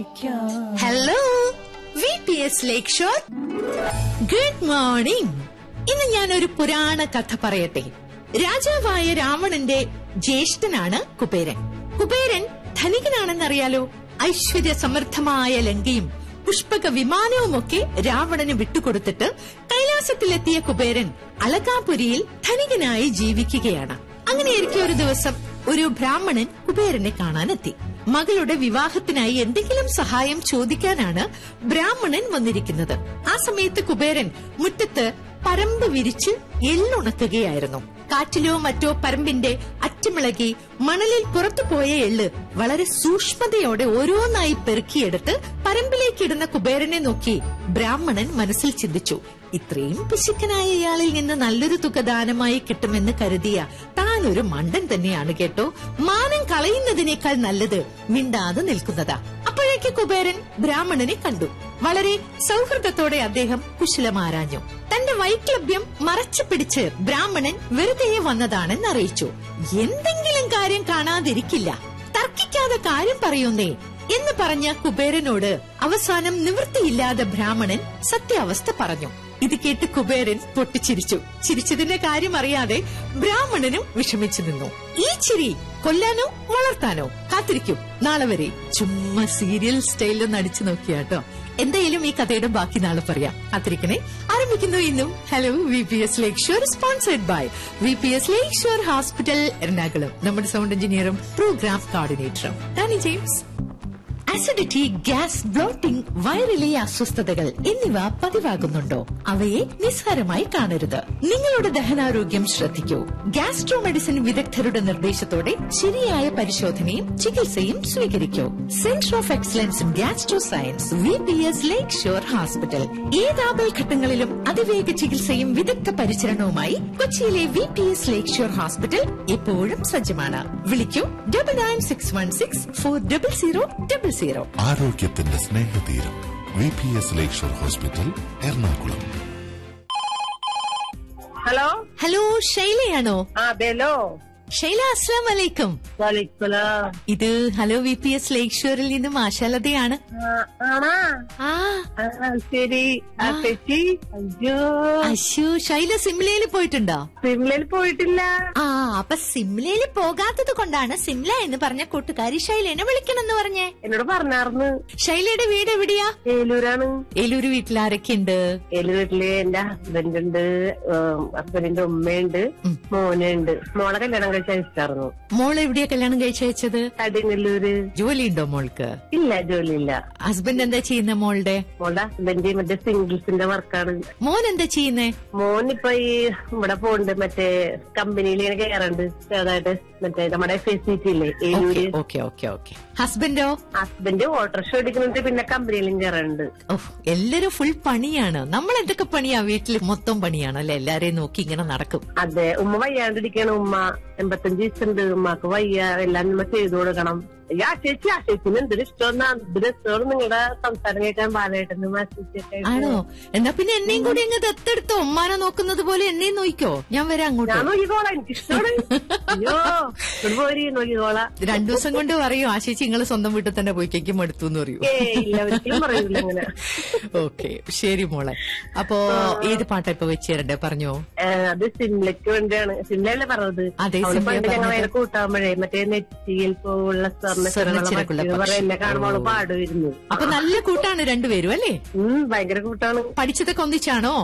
Hello V P S lake shore good morning ഇന്ന് ഞാൻ ഒരു പുരാണ കഥ പറയട്ടെ രാജാവായ രാവണന്റെ ജ്യേഷ്ഠനാണ് കുബേരൻ കുബേരൻ ധനികനാണെന്നറിയാലോ ഐശ്വര്യ സമൃദ്ധമായ ലങ്കയും പുഷ്പക വിമാനവുമൊക്കെ രാവണന് വിട്ടുകൊടുത്തിട്ട് കൈലാസത്തിലെത്തിയ കുബേരൻ അലകാപുരിയിൽ ധനികനായി ജീവിക്കുകയാണ് അങ്ങനെയായിരിക്കും ഒരു ദിവസം ഒരു ബ്രാഹ്മണൻ കുബേരനെ കാണാനെത്തി മകളുടെ വിവാഹത്തിനായി എന്തെങ്കിലും സഹായം ചോദിക്കാനാണ് ബ്രാഹ്മണൻ വന്നിരിക്കുന്നത് ആ സമയത്ത് കുബേരൻ മുറ്റത്ത് പരമ്പ് വിരിച്ച് എള്ളുണക്കുകയായിരുന്നു കാറ്റിലോ മറ്റോ പരമ്പിന്റെ അറ്റമിളകി മണലിൽ പുറത്തുപോയ എള്ള് വളരെ സൂക്ഷ്മതയോടെ ഓരോന്നായി പെറുക്കിയെടുത്ത് പരമ്പിലേക്കിടുന്ന കുബേരനെ നോക്കി ബ്രാഹ്മണൻ മനസ്സിൽ ചിന്തിച്ചു ഇത്രയും പിശുക്കനായ ഇയാളിൽ നിന്ന് നല്ലൊരു തുക ദാനമായി കിട്ടുമെന്ന് കരുതിയ താൻ ഒരു മണ്ടൻ തന്നെയാണ് കേട്ടോ മാനം കളയുന്നതിനേക്കാൾ നല്ലത് മിണ്ടാതെ നിൽക്കുന്നതാ അപ്പോഴേക്ക് കുബേരൻ ബ്രാഹ്മണനെ കണ്ടു വളരെ സൗഹൃദത്തോടെ അദ്ദേഹം കുശലമാരാഞ്ഞു തന്റെ വൈക്ലഭ്യം മറച്ചു പിടിച്ച് ബ്രാഹ്മണൻ വെറുതെ വന്നതാണെന്ന് അറിയിച്ചു എന്തെങ്കിലും കാര്യം കാണാതിരിക്കില്ല തർക്കിക്കാതെ കാര്യം പറയുന്നേ എന്ന് പറഞ്ഞ കുബേരനോട് അവസാനം നിവൃത്തിയില്ലാതെ ബ്രാഹ്മണൻ സത്യാവസ്ഥ പറഞ്ഞു ഇത് കേട്ട് കുബേരൻ പൊട്ടിച്ചിരിച്ചു ചിരിച്ചതിന്റെ കാര്യം അറിയാതെ ബ്രാഹ്മണനും വിഷമിച്ചു നിന്നു ഈ ചിരി കൊല്ലാനോ വളർത്താനോ കാത്തിരിക്കും നാളെ വരെ ചുമ്മാ സീരിയൽ സ്റ്റൈലിൽ നടിച്ചു നോക്കിയാട്ടോ എന്തായാലും ഈ കഥയുടെ ബാക്കി നാളെ പറയാം കാത്തിരിക്കണേ ആരംഭിക്കുന്നു ഇന്നും hello V P S lake shore sponsored by V P S lake shore hospital Ernakulam നമ്മുടെ സൗണ്ട് എഞ്ചിനീയറും പ്രോഗ്രാം കോർഡിനേറ്ററും Tani James acidity gas bloating വയറിലെ അസ്വസ്ഥതകൾ എന്നിവ പതിവാകുന്നുണ്ടോ അവയെ നിസ്സാരമായി കാണരുത് നിങ്ങളുടെ ദഹനാരോഗ്യം ശ്രദ്ധിക്കൂ ഗ്യാസ്ട്രോ മെഡിസിൻ വിദഗ്ധരുടെ നിർദ്ദേശത്തോടെ ശരിയായ പരിശോധനയും ചികിത്സയും സ്വീകരിക്കൂ centre of excellence in gastro science V P S lake shore hospital ഏത് ആപൽഘട്ടങ്ങളിലും അതിവേഗ ചികിത്സയും വിദഗ്ധ പരിചരണവുമായി കൊച്ചിയിലെ V P S lake shore hospital എപ്പോഴും സജ്ജമാണ് വിളിക്കൂ double nine six one six four double zero double zero ആരോഗ്യത്തിന്റെ സ്നേഹതീരം V P S lakeshore hospital Ernakulam hello hello ഷൈലയാണോ ആ അതെല്ലോ ഷൈല അസ്ലാം വലൈക്കും വലൈക്കുലാം. ഇത് hello V P S lake ഷോറിൽ നിന്നും ആശാലതയാണ് ആ, ആണാ ആ ആ, ശരി ആ ചേച്ചി അയ്യോ അശു ഷൈല സിംലയിൽ പോയിട്ടുണ്ടോ സിംലയിൽ പോയിട്ടില്ല ആ അപ്പൊ സിംലയിൽ പോകാത്തത് കൊണ്ടാണ് സിംല എന്ന് പറഞ്ഞ കൂട്ടുകാരി ഷൈലേനെ വിളിക്കണമെന്ന് പറഞ്ഞേ എന്നോട് പറഞ്ഞാർന്ന് ഷൈലയുടെ വീട് എവിടെയാ ഏലൂരാണ് ഏലൂര് വീട്ടിൽ ആരൊക്കെയുണ്ട് ഏലൂർ വീട്ടില് എന്റെ ഹസ്ബൻഡ് ഉണ്ട് ഉം, ഹസ്ബൻഡിന്റെ ഉമ്മയുണ്ട് ഉം. മോനുണ്ട് മോളെ കല്യാണം കഴിച്ച് അയച്ചായിരുന്നു മോൾ എവിടെയാ കല്യാണം കഴിച്ചയച്ചത് കടിങ്ങല്ലൂര് ജോലിയുണ്ടോ മോൾക്ക് ഇല്ല ജോലിയില്ല ഹസ്ബൻഡ് എന്താ ചെയ്യുന്ന മോളുടെ മോളുടെ ഹസ്ബൻഡ് മറ്റേ സിംഗിൾസിന്റെ വർക്കാണ് മോൻ എന്താ ചെയ്യുന്നേ മോൻ ഇപ്പൊ ഈ ഇവിടെ പോണ്ട് മറ്റേ കമ്പനിയിൽ ഇങ്ങനെ കയറുണ്ട് ചെറുതായിട്ട് മറ്റേ നമ്മുടെ എഫ് എസ് സി ടി ഇല്ലേ ഏലൂര് ഓക്കെ ഓക്കെ ഓക്കെ ഹസ്ബൻഡോ ഹസ്ബൻഡ് ഓട്ടോറിക്ഷ ഓടിക്കുന്നുണ്ട് പിന്നെ കമ്പനിയിലും കയറുന്നുണ്ട് ഓഹ് എല്ലാരും ഫുൾ പണിയാണ് നമ്മൾ എന്തൊക്കെ പണിയാ വീട്ടിൽ മൊത്തം പണിയാണ് അല്ലെ എല്ലാരെയും നോക്കി ഇങ്ങനെ നടക്കും അതെ ഉമ്മ വയ്യാണ്ടിരിക്കണ ഉമ്മ എൺപത്തഞ്ച് വയസ്സുണ്ട് ഉമ്മക്ക് വയ്യ എല്ലാം നമ്മ ചെയ്തു കൊടുക്കണം ഈ ആ ചേച്ചി ആ ചേച്ചിന് എന്തൊരു ഇഷ്ടമെന്നാ എന്തൊരു ഇഷ്ടമാണ് നിങ്ങളുടെ സംസാരം കേൾക്കാൻ ബാലമായിട്ടെന്ന് ആണോ എന്നാ പിന്നെ എന്നെയും കൂടി അങ്ങ് ദത്തെടുത്തോ ഉമ്മാനെ നോക്കുന്നത് പോലെ എന്നെയും നോക്കിക്കോ ഞാൻ വരാം അങ്ങോട്ട് ഞാൻ നോക്കിക്കോളാം എനിക്കിഷ്ടമാണ് അയ്യോ ഇവിടെ പോരി നോക്കിക്കോളാം രണ്ടു ദിവസം കൊണ്ട് പറയൂ ആ ചേച്ചി നിങ്ങള് സ്വന്തം വീട്ടിൽ തന്നെ പോയി കേക്കും എടുത്തു എന്ന് പറയൂ ഏ ഇല്ല ഒരിക്കലും പറയൂല അങ്ങനെ ഓക്കെ ശരി മോളെ അപ്പോ ഏത് പാട്ടാ ഇപ്പൊ വെച്ച് തരണ്ടേ പറഞ്ഞോ ഏ, അത് സിംലയ്ക്ക് വേണ്ടിയാണ് സിംലയല്ലേ പറഞ്ഞത് അതെ, അവള് സിംലയാ പണ്ട് ഞങ്ങൾ പറഞ്ഞത്. ഭയങ്കര കൂട്ടാകുമ്പോഴേ മറ്റേ നെറ്റിയിൽ പോലുള്ള സ്വർണ്ണ സ്വർണ്ണച്ചിറകുള്ള പക്ഷി. പറ എന്നെ കാണുമ്പോൾ അവള് പാടുമായിരുന്നു അപ്പൊ നല്ല കൂട്ടാണ് രണ്ടുപേരും അല്ലേ ഉം ഭയങ്കര കൂട്ടാണ് പഠിച്ചതൊക്കെ ഒന്നിച്ചാണോ